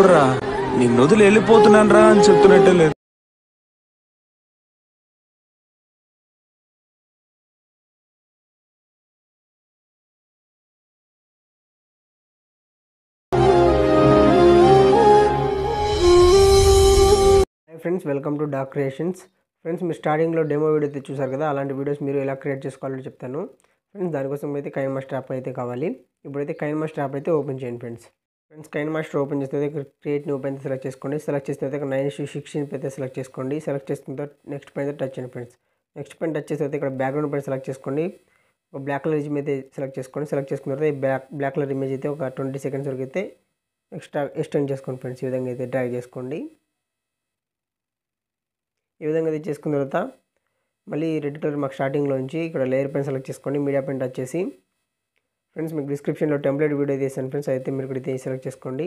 చూడరా నిన్ను వదిలి వెళ్ళిపోతున్నాను రా అని చెప్తున్నట్టే లేదు hi friends welcome to Doc Creations friends మీరు స్టార్టింగ్లో డెమో వీడియో అయితే చూసారు కదా అలాంటి వీడియోస్ మీరు ఎలా క్రియేట్ చేసుకోవాలో చెప్తాను ఫ్రెండ్స్ దానికోసం అయితే కైన్ మాస్టర్ యాప్ అయితే కావాలి ఇప్పుడైతే కైన్ మాస్టర్ యాప్ అయితే ఓపెన్ చేయండి friends friends KineMaster open చేస్తే క్రియేట్ న్యూ పైన సెలెక్ట్ చేసుకోండి సెలెక్ట్ చేసిన తర్వాత నైన్ ఇష్యూ సిక్స్టీన్ అయితే సెలెక్ట్ చేసుకోండి సెలెక్ట్ చేసిన తర్వాత నెక్స్ట్ పైన టచ్ చేయండి ఫ్రెండ్స్ నెక్స్ట్ పైన టచ్ చేసిన తర్వాత ఇక్కడ బ్యాక్గ్రౌండ్ పైన సెలెక్ట్ చేసుకోండి ఒక బ్లాక్ కలర్ ఇమేజ్ అయితే సెలెక్ట్ చేసుకోండి సెలెక్ట్ చేసుకున్న తర్వాత ఈ బ్లాక్ బ్లాక్ కలర్ ఇమేజ్ అయితే ఒక ట్వంటీ సెకండ్స్ వరకు అయితే ఎక్స్ట్రా ఎక్స్టెండ్ చేసుకోండి ఫ్రెండ్స్ ఈ విధంగా అయితే డ్రాగ్ చేసుకోండి ఈ విధంగా ఇది చేసుకున్న తర్వాత మళ్ళీ రెడ్ కలర్ మాకు స్టార్టింగ్లో నుంచి ఇక్కడ లేయర్ పెన్ సెలెక్ట్ చేసుకోండి మీడియా పెన్ టచ్ చేసి ఫ్రెండ్స్ మీకు డిస్క్రిప్షన్లో టెంప్లెట్ వీడియో తీసాను ఫ్రెండ్స్ అయితే మీరు ఇక్కడ ఇది సెలెక్ట్ చేసుకోండి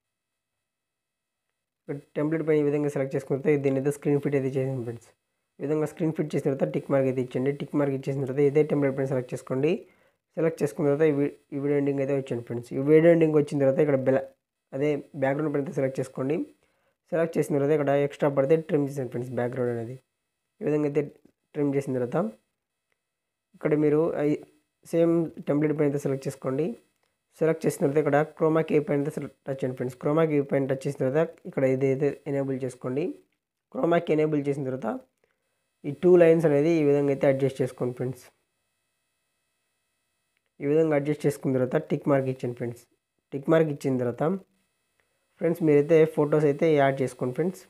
టెంప్లెట్ పైన ఈ విధంగా సెలెక్ట్ చేసుకున్న తర్వాత దీని అయితే స్క్రీన్ ఫిట్ అయితే చేసాను ఫ్రెండ్స్ ఈ విధంగా స్క్రీన్ ఫిట్ చేసిన తర్వాత టిక్ మార్క్ అయితే ఇచ్చండి టిక్ మార్క్ ఇచ్చేసిన తర్వాత ఇదే టెంప్లెట్ పైన సెలెక్ట్ చేసుకోండి సెలెక్ట్ చేసుకున్న తర్వాత ఈ వీ- ఈ వీడియో ఎండింగ్ అయితే వచ్చాను ఫ్రెండ్స్ ఈ వీడియో ఎండింగ్ వచ్చిన తర్వాత ఇక్కడ బెల అదే బ్యాక్గ్రౌండ్ పైన సెలెక్ట్ చేసుకోండి సెలెక్ట్ చేసిన తర్వాత ఇక్కడ ఎక్స్ట్రా పడితే ట్రిమ్ చేసాను ఫ్రెండ్స్ బ్యాక్గ్రౌండ్ అనేది ఈ విధంగా అయితే ట్రిమ్ చేసిన తర్వాత ఇక్కడ మీరు సేమ్ టెంప్లెట్ పైన అయితే సెలెక్ట్ చేసుకోండి సెలెక్ట్ చేసిన తర్వాత ఇక్కడ క్రోమా కీ పైన అయితే సెలెక్ట్ టచ్ చేయండి ఫ్రెండ్స్ క్రోమా కీ పైన టచ్ చేసిన తర్వాత ఇక్కడ ఇది అయితే ఎనేబుల్ చేసుకోండి క్రోమా కీ ఎనేబుల్ చేసిన తర్వాత ఈ టూ లైన్స్ అనేది ఈ విధంగా అయితే అడ్జస్ట్ చేసుకోండి ఫ్రెండ్స్ ఈ విధంగా అడ్జస్ట్ చేసుకున్న తర్వాత టిక్ మార్క్ ఇచ్చాను ఫ్రెండ్స్ టిక్ మార్క్ ఇచ్చిన తర్వాత ఫ్రెండ్స్ మీరైతే ఫొటోస్ అయితే యాడ్ చేసుకోండి ఫ్రెండ్స్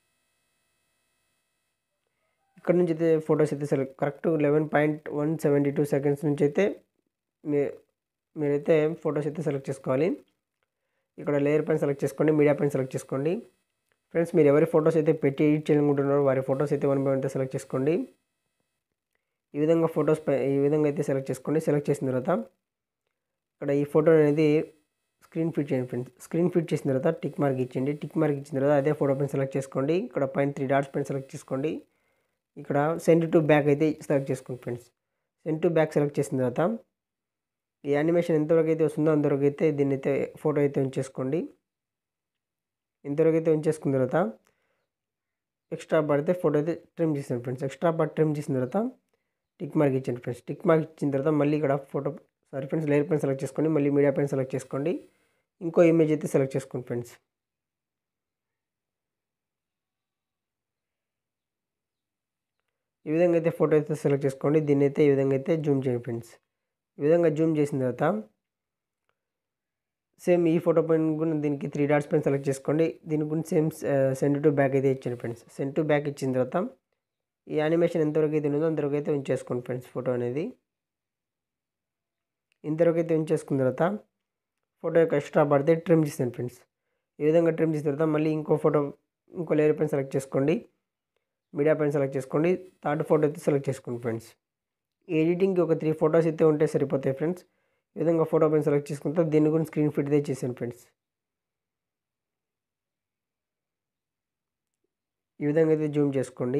ఇక్కడ నుంచి అయితే ఫొటోస్ అయితే select correct eleven point one seventy two seconds నుంచి అయితే మీ మీరైతే ఫొటోస్ అయితే సెలెక్ట్ చేసుకోవాలి ఇక్కడ లేయర్ పైన సెలెక్ట్ చేసుకోండి మీడియా పైన సెలెక్ట్ చేసుకోండి ఫ్రెండ్స్ మీరు ఎవరి ఫొటోస్ అయితే పెట్టి ఎడిట్ చేయాలనుకుంటున్నారో వారి ఫొటోస్ అయితే వన్ బై వన్ అయితే సెలెక్ట్ చేసుకోండి ఈ విధంగా ఫొటోస్ పై ఈ విధంగా అయితే సెలెక్ట్ చేసుకోండి సెలెక్ట్ చేసిన తర్వాత ఇక్కడ ఈ ఫోటో అనేది స్క్రీన్ ఫిట్ చేయండి ఫ్రెండ్స్ స్క్రీన్ ఫిట్ చేసిన తర్వాత టిక్ మార్క్ ఇచ్చేయండి టిక్ మార్క్ ఇచ్చిన తర్వాత అదే ఫోటో పైన సెలెక్ట్ చేసుకోండి ఇక్కడ పైన త్రీ డాట్స్ పైన సెలెక్ట్ చేసుకోండి ఇక్కడ సెండ్ టు బ్యాక్ అయితే సెలెక్ట్ చేసుకోండి friends send to back select చేసిన తర్వాత ఈ యానిమేషన్ ఎంతవరకు అయితే వస్తుందో అంతవరకు అయితే దీన్ని అయితే ఫోటో అయితే ఉంచేసుకోండి ఇంతవరకు అయితే ఉంచేసుకున్న తర్వాత ఎక్స్ట్రా పడితే ఫోటో అయితే ట్రిమ్ చేసాను ఫ్రెండ్స్ ఎక్స్ట్రా పార్ట్ ట్రిమ్ చేసిన తర్వాత టిక్ మార్క్ ఇచ్చాను ఫ్రెండ్స్ టిక్ మార్క్ ఇచ్చిన తర్వాత మళ్ళీ ఇక్కడ ఫోటో సారీ ఫ్రెండ్స్ లేయర్ పైన సెలెక్ట్ చేసుకోండి మళ్ళీ మీడియా పైన సెలెక్ట్ చేసుకోండి ఇంకో ఇమేజ్ అయితే సెలెక్ట్ చేసుకోండి ఫ్రెండ్స్ ఈ విధంగా అయితే ఫోటో అయితే సెలెక్ట్ చేసుకోండి దీన్ని అయితే ఈ విధంగా అయితే జూమ్ చేయండి ఫ్రెండ్స్ ఈ విధంగా జూమ్ చేసిన తర్వాత సేమ్ ఈ ఫోటో పైన కూడా దీనికి త్రీ డాట్స్ పైన సెలెక్ట్ చేసుకోండి దీని గురించి సేమ్ సెండ్ టు బ్యాక్ అయితే ఇచ్చాను ఫ్రెండ్స్ సెండ్ టు బ్యాక్ ఇచ్చిన తర్వాత ఈ యానిమేషన్ ఎంతవరకు అయితే ఉన్నదో అంతవరకు అయితే ఉంచేసుకోండి ఫ్రెండ్స్ ఫోటో అనేది ఇంతవరకు అయితే ఉంచేసుకున్న తర్వాత ఫోటో యొక్క ఎక్స్ట్రా పడితే ట్రిమ్ చేసాను ఫ్రెండ్స్ ఈ విధంగా ట్రిమ్ చేసిన తర్వాత మళ్ళీ ఇంకో ఫోటో ఇంకో లేయర్ పైన సెలెక్ట్ చేసుకోండి మీడియా పైన సెలెక్ట్ చేసుకోండి థర్డ్ ఫోటో అయితే సెలెక్ట్ చేసుకోండి ఫ్రెండ్స్ ఈ ఎడిటింగ్కి ఒక త్రీ ఫొటోస్ అయితే ఉంటే సరిపోతాయి ఫ్రెండ్స్ ఈ విధంగా ఫోటో పైన సెలెక్ట్ చేసుకుంటే దీన్ని కూడా స్క్రీన్ ఫిట్ అయితే చేశాను ఫ్రెండ్స్ ఈ విధంగా అయితే జూమ్ చేసుకోండి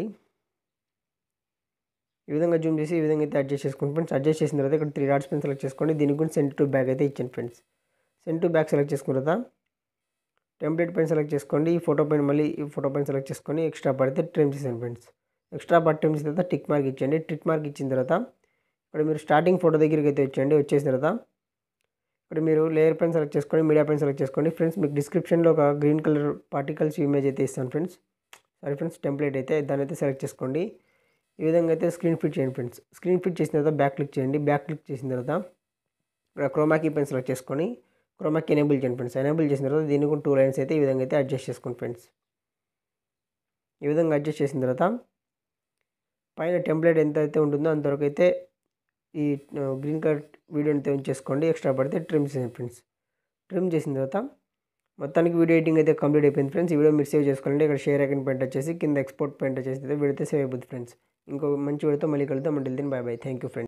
ఈ విధంగా జూమ్ చేసి ఈ విధంగా అయితే అడ్జస్ట్ చేసుకోండి ఫ్రెండ్స్ అడ్జస్ట్ చేసిన తర్వాత ఇక్కడ త్రీ డాట్స్ పైన సెలెక్ట్ చేసుకోండి దీనికి కూడా సెంట్ టు బ్యాక్ అయితే ఇచ్చాను friends sent to back select చేసుకున్న తర్వాత టెంప్లెట్ పైన సెలెక్ట్ చేసుకోండి ఈ ఫోటో పైన మళ్ళీ ఈ ఫోటో పైన సెలెక్ట్ చేసుకొని ఎక్స్ట్రా పడితే ట్రిమ్ చేసాను ఫ్రెండ్స్ ఎక్స్ట్రా పడి ట్రిమ్ చేసిన తర్వాత టిక్ మార్క్ ఇచ్చేయండి టిక్ మార్క్ ఇచ్చిన తర్వాత ఇక్కడ మీరు స్టార్టింగ్ ఫోటో దగ్గరికి అయితే వచ్చేయండి వచ్చేసిన తర్వాత ఇక్కడ మీరు లేయర్ పైన సెలెక్ట్ చేసుకోండి మీడియా పైన సెలెక్ట్ చేసుకోండి ఫ్రెండ్స్ మీకు డిస్క్రిప్షన్లో ఒక గ్రీన్ కలర్ పార్టికల్స్ ఇమేజ్ అయితే ఇస్తాను ఫ్రెండ్స్ సారీ ఫ్రెండ్స్ టెంప్లెట్ అయితే దాన్ని అయితే సెలెక్ట్ చేసుకోండి ఈ విధంగా అయితే స్క్రీన్ ఫిట్ చేయండి ఫ్రెండ్స్ స్క్రీన్ ఫిట్ చేసిన తర్వాత బ్యాక్ క్లిక్ చేయండి బ్యాక్ క్లిక్ చేసిన తర్వాత ఇక్కడ క్రోమాకీ పైన సెలెక్ట్ చేసుకొని క్రోమాకి ఎనేబుల్ చేయండి ఫ్రెండ్స్ ఎనేబుల్ చేసిన తర్వాత దీనికి కూడా టూ లైన్స్ అయితే ఈ విధంగా అయితే అడ్జస్ట్ చేసుకోండి ఫ్రెండ్స్ ఈ విధంగా అడ్జస్ట్ చేసిన తర్వాత పైన టెంప్లెట్ ఎంత అయితే ఉంటుందో అంతవరకు అయితే ఈ గ్రీన్ కలర్ వీడియోని అయితే ఉంచేసుకోండి ఎక్స్ట్రా పడితే ట్రిమ్ చేయండి ఫ్రెండ్స్ ట్రిమ్ చేసిన తర్వాత మొత్తానికి వీడియో ఎడిటింగ్ అయితే కంప్లీట్ అయిపోయింది ఫ్రెండ్స్ ఈ వీడియో మీరు సేవ్ చేసుకోవాలంటే ఇక్కడ షేర్ ఐకన్ పాయింట్ వచ్చేసి కింద ఎక్స్పోర్ట్ పాయింట్ వచ్చేసి అయితే వీడియో అయితే సేవ్ అయిపోతుంది ఫ్రెండ్స్ ఇంకో మంచి వీడియోతో మళ్ళీ కలుద్దాం అంటే bye bye thank you friends